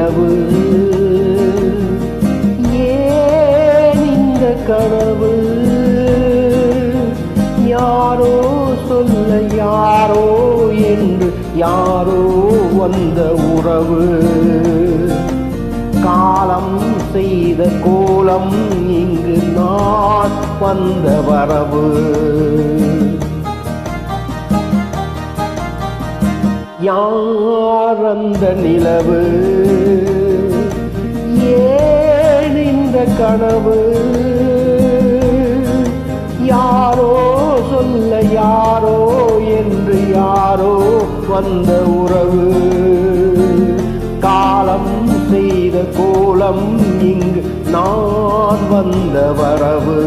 நிலவு ஏன் இந்த கனவு யாரோ சொல்ல யாரோ என்று யாரோ வந்த உறவு காலம் செய்த கோலம் இங்கு நான் வந்த வரவு யார் அந்த நிலவு ஏன் இந்த கனவு யாரோ சொல்ல யாரோ என்று யாரோ வந்த உறவு காலம் செய்த கோலம் இங்கு நான் வந்த வரவு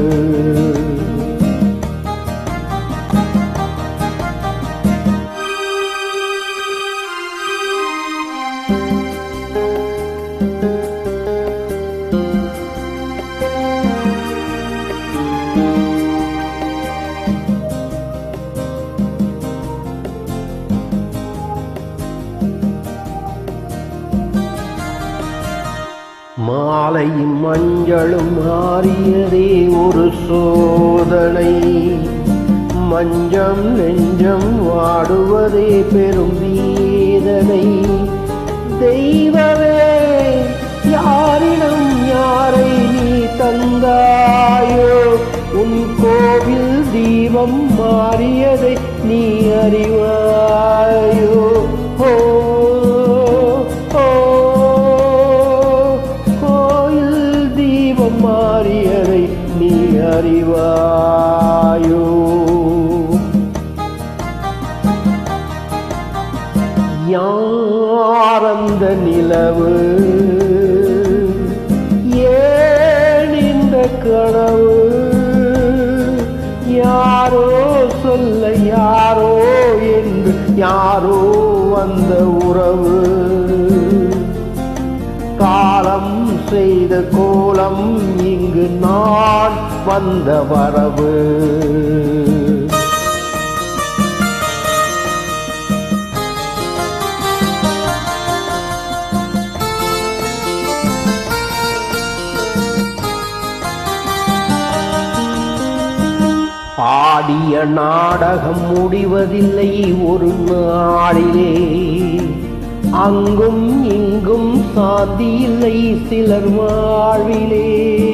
மாலையும் மஞ்சளும் மாறியதே ஒரு சோதனை மஞ்சம் நெஞ்சம் வாடுவதே பெரும் வேதனை தெய்வமே யாரிடம் யாரை நீ தந்தாயோ உன் கோவில் தீபம் மாறியதை நீ அறிவாயோ ஓ ஓ கோயில் தீபம் மாறியதை நீ அறிவாயோ யார் அந்த நிலவு ஏன் இந்த கனவு யாரோ சொல்ல யாரோ என்று யாரோ வந்த உறவு காலம் செய்த கோலம் இங்கு நான் வந்த வரவு ஆடிய நாடகம் முடிவதில்லை ஒரு நாளிலே அங்கும் இங்கும் சாந்தி இல்லை சிலர் வாழ்விலே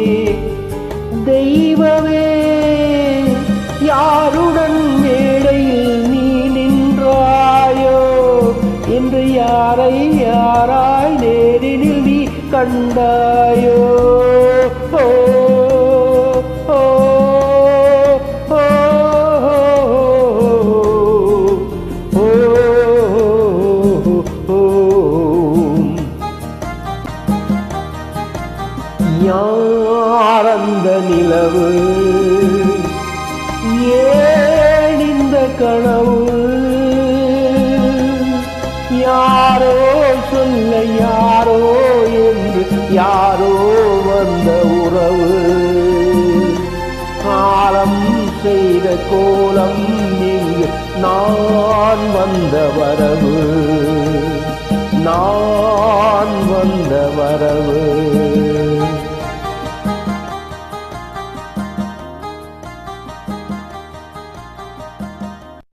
தெய்வமே யாருடன் மேடையில் நீ நின்றாயோ என்று யாரை யாராய் நேரினில் நீ கண்டாயோ ஓ, ஓ, ஓ, ஓ, ஓ, ஓ. யார் அந்த நிலவு ஏன் இந்த கனவு யாரோ சொல்ல யாரோ என்று யாரோ வந்த உறவு காலம் செய்த கோலம் இங்கு நான் வந்த வரவு